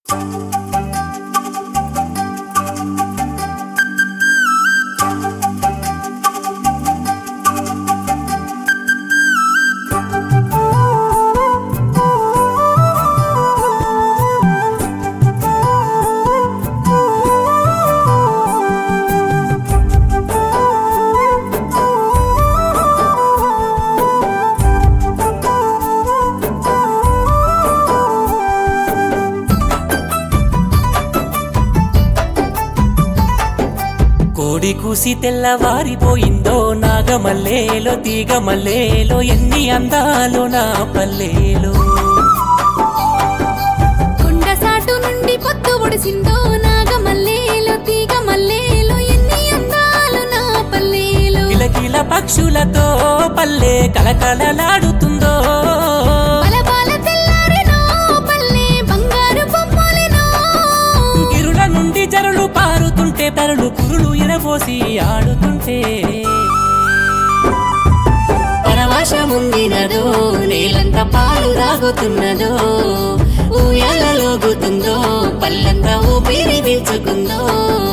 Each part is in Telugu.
కోడి కూసి తెల్లవారిపోయిందో నాగమల్లేలో తీగమల్లేలో ఎన్ని అందాలు నా పల్లెలో కొండ సాటు నుండి పొత్తు ఒడిసిందో నాగమల్లేలో తీగ మల్లేలో ఎన్ని అందాలు నా పల్లేలో కిలకిల పక్షులతో పల్లె కలకలలాడుతుందో బలబాల తెల్లారెనో పల్లె బంగారు బొమ్మలెనో గిరుల నుండి జరులు పారుతుంటే పెరలు కురులు ఇరబోసి ఆడుతుంటే పరవశముందినదో నేలంత పాలు తాగుతున్నదో ఊయలలోగుతుందో పల్లంతా ఊపిరి పీల్చుకుందో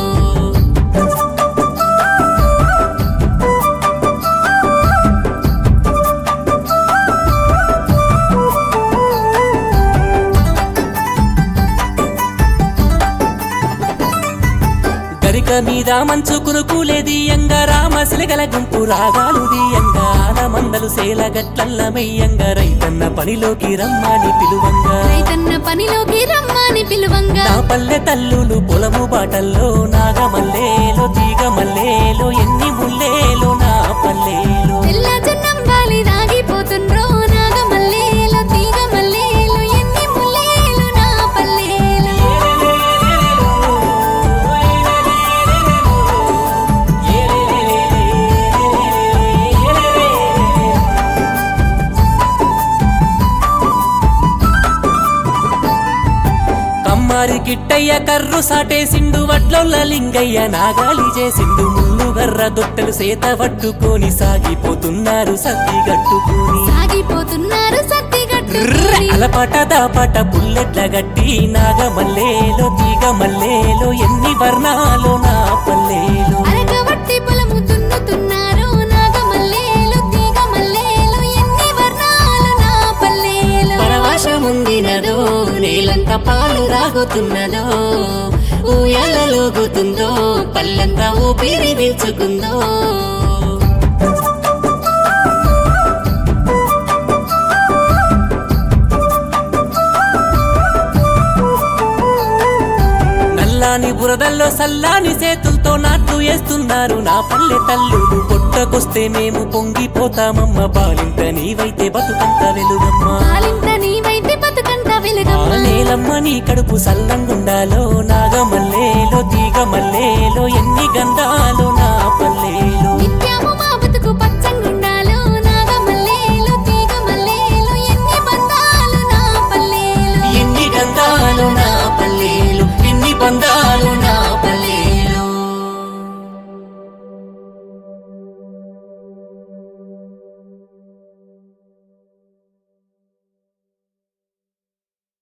గరిక మీద మంచు కురుకులే దియంగా రామశిలగల గుంపు రాగాలు దియంగా ఆలమందలు సేల గట్లల్ల మెయ్యంగా రైతన్న పనిలోకి రమ్మని పిలువంగా రైతన్న పనిలోకి రమ్మని పిలువంగా నా పల్లె తల్లులు పొలము బాటల్లో నాగమల్లేలో తీగమల్లేలో ఎన్ని ముల్లేలో నా పల్లెలో తెల్ల జన్నం గాలి దాగిపోతుండ్రో నాగమల్లేలో తీగ మల్లేలో ఎన్ని ముల్లేలు నా పల్లేలో కమ్మారి కిట్టయ్య కర్రు సాటేసిండు వడ్లొల్ల లింగయ్య నాగాలి చేసిండు ముళ్ళు గర్ర దొట్టెలు సేత పట్టుకొని సాగిపోతున్నారు సద్ది గట్టుకొని సాగిపోతున్నారు సత్తిగట్టు అలపాట దాపాట పుల్లెట్ల గట్టి నాగమల్లేలో తీగమల్లేలో ఎన్ని వర్ణాలు నా పల్లెలో అరగవట్టి పొలము దున్నుతున్నారు నాగమల్లేలు తీగ మల్లేలు ఎన్ని వర్ణాలు నా పల్లేలు పరవశముందినదో నేలంత పాలు తాగుతున్నదో ఊయలలోగుతుందో పల్లంతా ఊపిరి పీల్చుకుందో నల్లాని బురదల్లో సల్లాని చేతులతో నాట్లు వేస్తున్నారు నా పల్లె తల్లులు పొట్టకొస్తే మేము పొంగిపోతామమ్మ బాలింత నీవైతే బతుకంత వెలుగమ్మ పాలింత నీవైతే బతుకంత ఆ వెలుగమ్మ నేలమ్మ నీ కడుపు సల్లంగుండాలో నాగమ్మ